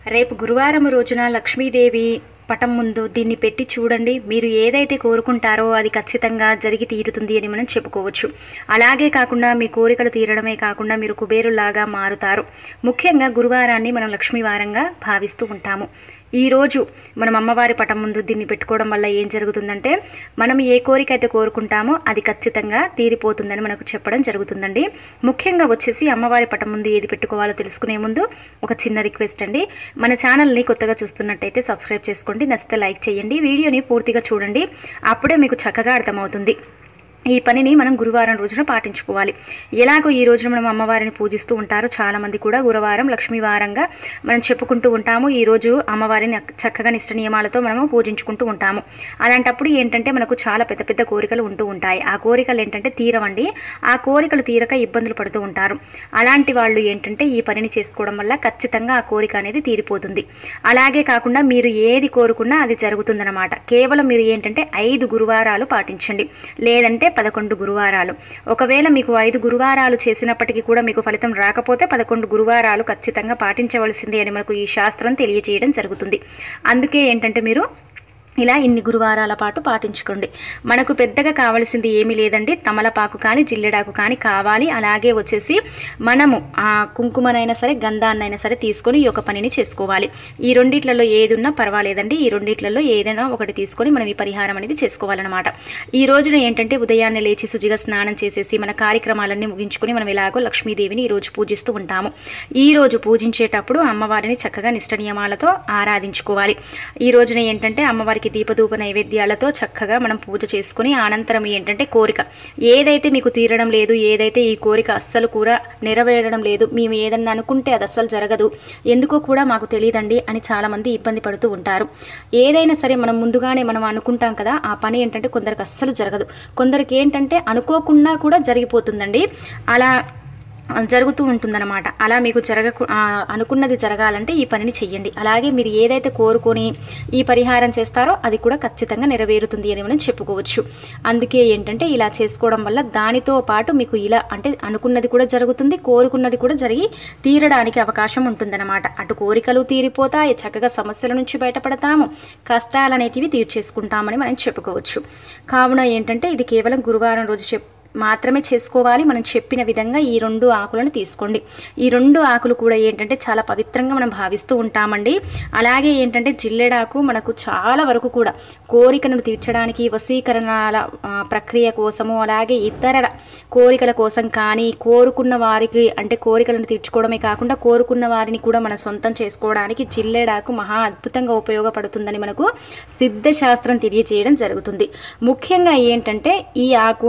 రేపు గురువారం రోజున లక్ష్మీదేవి పటం ముందు దీన్ని పెట్టి చూడండి మీరు ఏదైతే కోరుకుంటారో అది ఖచ్చితంగా జరిగి తీరుతుంది అని మనం చెప్పుకోవచ్చు అలాగే కాకుండా మీ కోరికలు తీరడమే కాకుండా మీరు కుబేరులాగా మారుతారు ముఖ్యంగా గురువారాన్ని మనం లక్ష్మీవారంగా భావిస్తూ ఉంటాము ఈరోజు మనం అమ్మవారి పటం ముందు దీన్ని పెట్టుకోవడం వల్ల ఏం జరుగుతుందంటే మనం ఏ కోరిక అయితే కోరుకుంటామో అది ఖచ్చితంగా తీరిపోతుందని మనకు చెప్పడం జరుగుతుందండి ముఖ్యంగా వచ్చేసి అమ్మవారి పటం ముందు ఏది పెట్టుకోవాలో తెలుసుకునే ముందు ఒక చిన్న రిక్వెస్ట్ అండి మన ఛానల్ని కొత్తగా చూస్తున్నట్టయితే సబ్స్క్రైబ్ చేసుకోండి నచ్చితే లైక్ చేయండి వీడియోని పూర్తిగా చూడండి అప్పుడే మీకు చక్కగా అర్థమవుతుంది ఈ పనిని మనం గురువారం రోజున పాటించుకోవాలి ఎలాగో ఈ రోజున మనం అమ్మవారిని పూజిస్తూ ఉంటారు చాలామంది కూడా గురువారం లక్ష్మీవారంగా మనం చెప్పుకుంటూ ఉంటాము ఈ రోజు అమ్మవారిని చక్కగా నిష్ట నియమాలతో మనము పూజించుకుంటూ ఉంటాము అలాంటప్పుడు ఏంటంటే మనకు చాలా పెద్ద పెద్ద కోరికలు ఉంటూ ఉంటాయి ఆ కోరికలు ఏంటంటే తీరవండి ఆ కోరికలు తీరక ఇబ్బందులు పడుతూ ఉంటారు అలాంటి వాళ్ళు ఏంటంటే ఈ పనిని చేసుకోవడం వల్ల ఖచ్చితంగా ఆ కోరిక అనేది తీరిపోతుంది అలాగే కాకుండా మీరు ఏది కోరుకున్నా అది జరుగుతుందన్నమాట కేవలం మీరు ఏంటంటే ఐదు గురువారాలు పాటించండి లేదంటే పదకొండు గురువారాలు ఒకవేళ మీకు ఐదు గురువారాలు చేసినప్పటికీ కూడా మీకు ఫలితం రాకపోతే పదకొండు గురువారాలు ఖచ్చితంగా పాటించవలసిందే అని మనకు ఈ శాస్త్రం తెలియజేయడం జరుగుతుంది అందుకే ఏంటంటే మీరు ఇలా ఇన్ని గురువారాల పాటు పాటించుకోండి మనకు పెద్దగా కావాల్సింది ఏమీ లేదండి తమలపాకు కానీ జిల్లెడాకు కానీ కావాలి అలాగే వచ్చేసి మనము ఆ కుంకుమనైనా సరే గంధాన్నైనా సరే తీసుకొని ఈ యొక్క పనిని చేసుకోవాలి ఈ రెండిట్లలో ఏది ఉన్నా పర్వాలేదండి ఈ రెండిట్లలో ఏదైనా ఒకటి తీసుకొని మనం ఈ పరిహారం అనేది చేసుకోవాలన్నమాట ఈ రోజున ఏంటంటే ఉదయాన్నే లేచి శుచిగా స్నానం చేసేసి మన కార్యక్రమాలన్నీ ముగించుకొని మనం ఎలాగో లక్ష్మీదేవిని ఈ రోజు పూజిస్తూ ఉంటాము ఈ రోజు పూజించేటప్పుడు అమ్మవారిని చక్కగా నిష్ట నియమాలతో ఆరాధించుకోవాలి ఈ రోజున ఏంటంటే అమ్మవారికి దీపధూప నైవేద్యాలతో చక్కగా మనం పూజ చేసుకుని అనంతరం ఏంటంటే కోరిక ఏదైతే మీకు తీరడం లేదు ఏదైతే ఈ కోరిక అస్సలు కూడా నెరవేరడం లేదు మేము ఏదన్నా అనుకుంటే అది అస్సలు జరగదు ఎందుకో కూడా మాకు తెలియదండి అని చాలామంది ఇబ్బంది పడుతూ ఉంటారు ఏదైనా సరే మనం ముందుగానే మనం అనుకుంటాం కదా ఆ పని ఏంటంటే కొందరికి అస్సలు జరగదు కొందరికి ఏంటంటే అనుకోకుండా కూడా జరిగిపోతుందండి అలా జరుగుతూ ఉంటుందన్నమాట అలా మీకు జరగకు ఆ, అనుకున్నది జరగాలంటే ఈ పనిని చెయ్యండి అలాగే మీరు ఏదైతే కోరుకొని ఈ పరిహారం చేస్తారో అది కూడా ఖచ్చితంగా నెరవేరుతుంది అని మనం చెప్పుకోవచ్చు అందుకే ఏంటంటే ఇలా చేసుకోవడం వల్ల దానితో పాటు మీకు ఇలా అంటే అనుకున్నది కూడా జరుగుతుంది కోరుకున్నది కూడా జరిగి తీరడానికి అవకాశం ఉంటుందన్నమాట అటు కోరికలు తీరిపోతాయి చక్కగా సమస్యల నుంచి బయటపడతాము కష్టాలు అనేటివి తీర్చేసుకుంటామని మనం చెప్పుకోవచ్చు కావున ఏంటంటే ఇది కేవలం గురువారం రోజు చెప్ మాత్రమే చేసుకోవాలి మనం చెప్పిన విధంగా ఈ రెండు ఆకులను తీసుకోండి ఈ రెండు ఆకులు కూడా ఏంటంటే చాలా పవిత్రంగా మనం భావిస్తూ ఉంటామండి అలాగే ఏంటంటే జిల్లెడాకు మనకు చాలా వరకు కూడా కోరికను తీర్చడానికి వశీకరణాల ఆ, ప్రక్రియ కోసము అలాగే ఇతర కోరికల కోసం కానీ కోరుకున్న వారికి అంటే కోరికలను తీర్చుకోవడమే కాకుండా కోరుకున్న వారిని కూడా మన సొంతం చేసుకోవడానికి జిల్లెడాకు మహా అద్భుతంగా ఉపయోగపడుతుందని మనకు సిద్ధశాస్త్రం తెలియజేయడం జరుగుతుంది ముఖ్యంగా ఏంటంటే ఈ ఆకు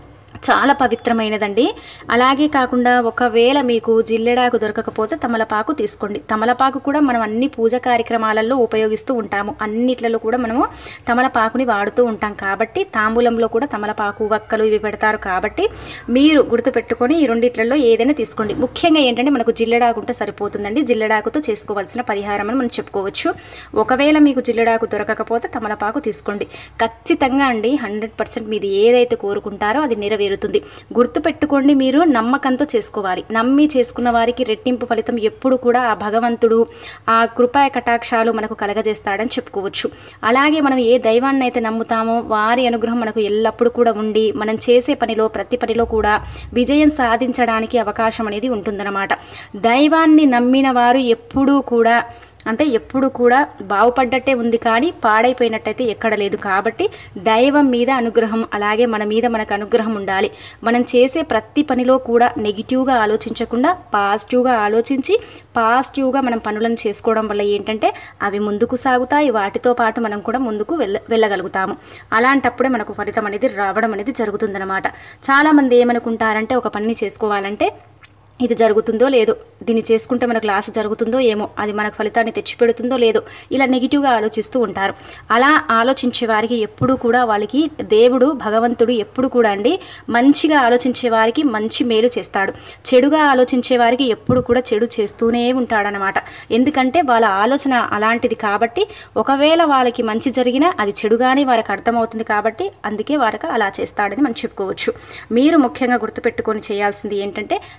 చాలా పవిత్రమైనదండి అలాగే కాకుండా ఒకవేళ మీకు జిల్లెడాకు దొరకకపోతే తమలపాకు తీసుకోండి తమలపాకు కూడా మనం అన్ని పూజ కార్యక్రమాలలో ఉపయోగిస్తూ ఉంటాము అన్నిట్లలో కూడా మనము తమలపాకుని వాడుతూ ఉంటాం కాబట్టి తాంబూలంలో కూడా తమలపాకు వక్కలు ఇవి పెడతారు కాబట్టి మీరు గుర్తుపెట్టుకొని ఈ రెండిట్లలో ఏదైనా తీసుకోండి ముఖ్యంగా ఏంటంటే మనకు జిల్లెడాకు ఉంటే సరిపోతుందండి జిల్లెడాకుతో చేసుకోవాల్సిన పరిహారం అని మనం చెప్పుకోవచ్చు ఒకవేళ మీకు జిల్లెడాకు దొరకకపోతే తమలపాకు తీసుకోండి ఖచ్చితంగా అండి హండ్రెడ్ పర్సెంట్ మీది ఏదైతే కోరుకుంటారో అది నెరవేరుతుంది గుర్తుపెట్టుకోండి మీరు నమ్మకంతో చేసుకోవాలి నమ్మి చేసుకున్న వారికి రెట్టింపు ఫలితం ఎప్పుడు కూడా ఆ భగవంతుడు ఆ కృపా కటాక్షాలు మనకు కలగజేస్తాడని చెప్పుకోవచ్చు అలాగే మనం ఏ దైవాన్ని అయితే నమ్ముతామో వారి అనుగ్రహం మనకు ఎల్లప్పుడూ కూడా ఉండి మనం చేసే పనిలో ప్రతి పనిలో కూడా విజయం సాధించడానికి అవకాశం అనేది ఉంటుందన్నమాట దైవాన్ని నమ్మిన వారు ఎప్పుడూ కూడా అంటే ఎప్పుడు కూడా బాగుపడ్డట్టే ఉంది కానీ పాడైపోయినట్టయితే ఎక్కడ లేదు కాబట్టి దైవం మీద అనుగ్రహం అలాగే మన మీద మనకు అనుగ్రహం ఉండాలి మనం చేసే ప్రతి పనిలో కూడా నెగిటివ్గా ఆలోచించకుండా పాజిటివ్గా ఆలోచించి పాజిటివ్గా మనం పనులను చేసుకోవడం వల్ల ఏంటంటే అవి ముందుకు సాగుతాయి వాటితో పాటు మనం కూడా ముందుకు వెళ్ళ వెళ్ళగలుగుతాము అలాంటప్పుడే మనకు ఫలితం అనేది రావడం అనేది జరుగుతుందన్నమాట చాలామంది ఏమనుకుంటారంటే ఒక పనిని చేసుకోవాలంటే ఇది జరుగుతుందో లేదో దీన్ని చేసుకుంటే మనకు లాస్ జరుగుతుందో ఏమో అది మనకు ఫలితాన్ని తెచ్చిపెడుతుందో లేదో ఇలా నెగిటివ్గా ఆలోచిస్తూ ఉంటారు అలా ఆలోచించే వారికి ఎప్పుడూ కూడా వాళ్ళకి దేవుడు భగవంతుడు ఎప్పుడు కూడా అండి మంచిగా ఆలోచించే వారికి మంచి మేలు చేస్తాడు చెడుగా ఆలోచించే వారికి ఎప్పుడు కూడా చెడు చేస్తూనే ఉంటాడనమాట ఎందుకంటే వాళ్ళ ఆలోచన అలాంటిది కాబట్టి ఒకవేళ వాళ్ళకి మంచి జరిగినా అది చెడుగానే వారికి అర్థమవుతుంది కాబట్టి అందుకే వారికి అలా చేస్తాడని మనం చెప్పుకోవచ్చు మీరు ముఖ్యంగా గుర్తుపెట్టుకొని చేయాల్సింది ఏంటంటే నమ్మకం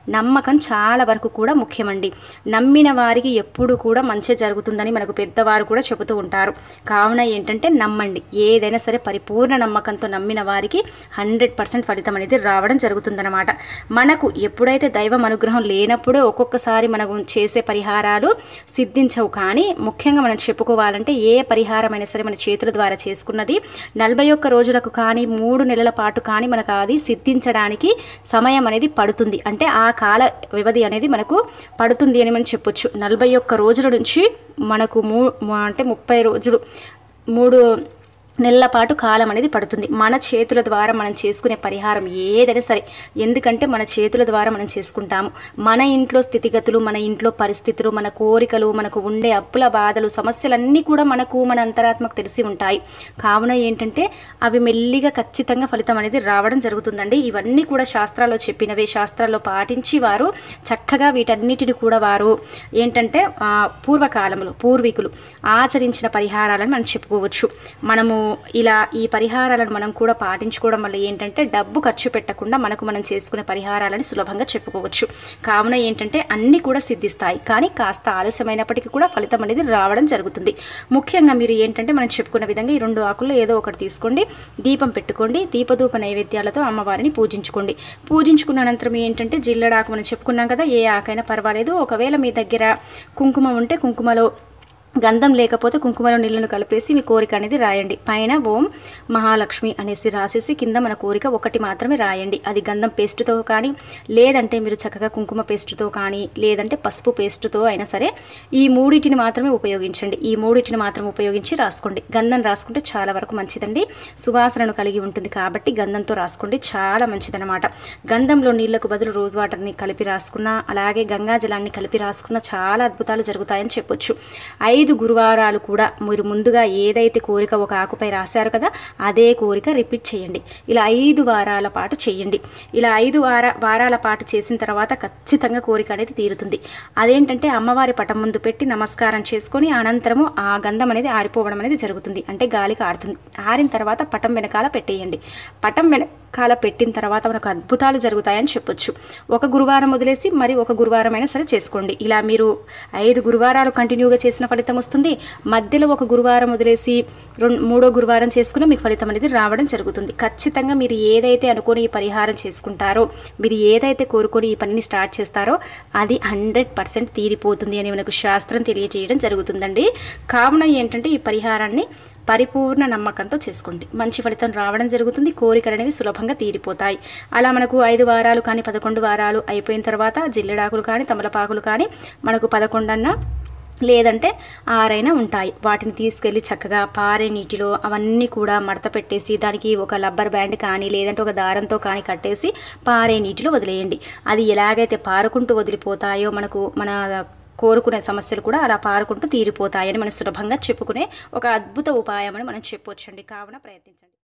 నమ్మకం చాలా వరకు కూడా ముఖ్యమండి నమ్మిన వారికి ఎప్పుడు కూడా మంచి జరుగుతుందని మనకు పెద్దవారు కూడా చెబుతూ ఉంటారు కావున ఏంటంటే నమ్మండి ఏదైనా సరే పరిపూర్ణ నమ్మకంతో నమ్మిన వారికి హండ్రెడ్ పర్సెంట్ ఫలితం అనేది రావడం జరుగుతుందన్నమాట మనకు ఎప్పుడైతే దైవం అనుగ్రహం లేనప్పుడే ఒక్కొక్కసారి మనం చేసే పరిహారాలు సిద్ధించవు కానీ ముఖ్యంగా మనం చెప్పుకోవాలంటే ఏ పరిహారమైనా సరే మన చేతుల ద్వారా చేసుకున్నది నలభై ఒక్క రోజులకు కానీ మూడు నెలల పాటు కానీ మనకు అది సిద్ధించడానికి సమయం అనేది పడుతుంది అంటే ఆ కాల వ్యవధి అనేది మనకు పడుతుంది అని మనం చెప్పొచ్చు నలభై ఒక్క రోజుల నుంచి మనకు మూ అంటే ముప్పై రోజులు మూడు నెలల పాటు కాలం అనేది పడుతుంది మన చేతుల ద్వారా మనం చేసుకునే పరిహారం ఏదైనా సరే ఎందుకంటే మన చేతుల ద్వారా మనం చేసుకుంటాము మన ఇంట్లో స్థితిగతులు మన ఇంట్లో పరిస్థితులు మన కోరికలు మనకు ఉండే అప్పుల బాధలు సమస్యలన్నీ కూడా మనకు మన అంతరాత్మకు తెలిసి ఉంటాయి కావున ఏంటంటే అవి మెల్లిగా ఖచ్చితంగా ఫలితం అనేది రావడం జరుగుతుందండి ఇవన్నీ కూడా శాస్త్రాల్లో చెప్పినవే శాస్త్రాల్లో పాటించి వారు చక్కగా వీటన్నిటిని కూడా వారు ఏంటంటే ఆ, పూర్వకాలంలో పూర్వీకులు ఆచరించిన పరిహారాలను మనం చెప్పుకోవచ్చు మనము ఇలా ఈ పరిహారాలను మనం కూడా పాటించుకోవడం వల్ల ఏంటంటే డబ్బు ఖర్చు పెట్టకుండా మనకు మనం చేసుకునే పరిహారాలని సులభంగా చెప్పుకోవచ్చు కావున ఏంటంటే అన్నీ కూడా సిద్ధిస్తాయి కానీ కాస్త ఆలస్యమైనప్పటికీ కూడా ఫలితం అనేది రావడం జరుగుతుంది ముఖ్యంగా మీరు ఏంటంటే మనం చెప్పుకున్న విధంగా ఈ రెండు ఆకుల్లో ఏదో ఒకటి తీసుకోండి దీపం పెట్టుకోండి దీపధూప నైవేద్యాలతో అమ్మవారిని పూజించుకోండి పూజించుకున్న అనంతరం ఏంటంటే జిల్లడాకు మనం చెప్పుకున్నాం కదా ఏ ఆకైనా పర్వాలేదు ఒకవేళ మీ దగ్గర కుంకుమ ఉంటే కుంకుమలో గంధం లేకపోతే కుంకుమలో నీళ్ళను కలిపేసి మీ కోరిక అనేది రాయండి పైన ఓం మహాలక్ష్మి అనేసి రాసేసి కింద మన కోరిక ఒకటి మాత్రమే రాయండి అది గంధం పేస్ట్తో కానీ లేదంటే మీరు చక్కగా కుంకుమ పేస్ట్తో కానీ లేదంటే పసుపు పేస్ట్తో అయినా సరే ఈ మూడింటిని మాత్రమే ఉపయోగించండి ఈ మూడింటిని మాత్రం ఉపయోగించి రాసుకోండి గంధం రాసుకుంటే చాలా వరకు మంచిదండి సువాసనను కలిగి ఉంటుంది కాబట్టి గంధంతో రాసుకోండి చాలా మంచిదన్నమాట గంధంలో నీళ్లకు బదులు రోజ్ వాటర్ని కలిపి రాసుకున్నా అలాగే గంగా జలాన్ని కలిపి రాసుకున్నా చాలా అద్భుతాలు జరుగుతాయని చెప్పొచ్చు ఐదు గురువారాలు కూడా మీరు ముందుగా ఏదైతే కోరిక ఒక ఆకుపై రాశారు కదా అదే కోరిక రిపీట్ చేయండి ఇలా ఐదు వారాల పాటు చేయండి ఇలా ఐదు వార వారాల పాటు చేసిన తర్వాత ఖచ్చితంగా కోరిక అనేది తీరుతుంది అదేంటంటే అమ్మవారి పటం ముందు పెట్టి నమస్కారం చేసుకొని అనంతరము ఆ గంధం అనేది ఆరిపోవడం అనేది జరుగుతుంది అంటే గాలికి ఆరుతుంది ఆరిన తర్వాత పటం వెనకాల పెట్టేయండి పటం వెనకాల పెట్టిన తర్వాత మనకు అద్భుతాలు జరుగుతాయని చెప్పొచ్చు ఒక గురువారం వదిలేసి మరి ఒక గురువారం అయినా సరే చేసుకోండి ఇలా మీరు ఐదు గురువారాలు కంటిన్యూగా చేసిన ఫలితం వస్తుంది మధ్యలో ఒక గురువారం వదిలేసి రెండు మూడో గురువారం చేసుకుని మీకు ఫలితం అనేది రావడం జరుగుతుంది ఖచ్చితంగా మీరు ఏదైతే అనుకొని ఈ పరిహారం చేసుకుంటారో మీరు ఏదైతే కోరుకొని ఈ పనిని స్టార్ట్ చేస్తారో అది హండ్రెడ్ పర్సెంట్ తీరిపోతుంది అని మనకు శాస్త్రం తెలియజేయడం జరుగుతుందండి కావున ఏంటంటే ఈ పరిహారాన్ని పరిపూర్ణ నమ్మకంతో చేసుకోండి మంచి ఫలితం రావడం జరుగుతుంది కోరికలు అనేవి సులభంగా తీరిపోతాయి అలా మనకు ఐదు వారాలు కానీ పదకొండు వారాలు అయిపోయిన తర్వాత జిల్లెడాకులు కానీ తమలపాకులు కానీ మనకు పదకొండన్న లేదంటే ఆరైనా ఉంటాయి వాటిని తీసుకెళ్ళి చక్కగా పారే నీటిలో అవన్నీ కూడా మడత పెట్టేసి దానికి ఒక లబ్బర్ బ్యాండ్ కానీ లేదంటే ఒక దారంతో కానీ కట్టేసి పారే నీటిలో వదిలేయండి అది ఎలాగైతే పారుకుంటూ వదిలిపోతాయో మనకు మన కోరుకునే సమస్యలు కూడా అలా పారుకుంటూ తీరిపోతాయని మనం సులభంగా చెప్పుకునే ఒక అద్భుత ఉపాయం అని మనం చెప్పొచ్చండి కావున ప్రయత్నించండి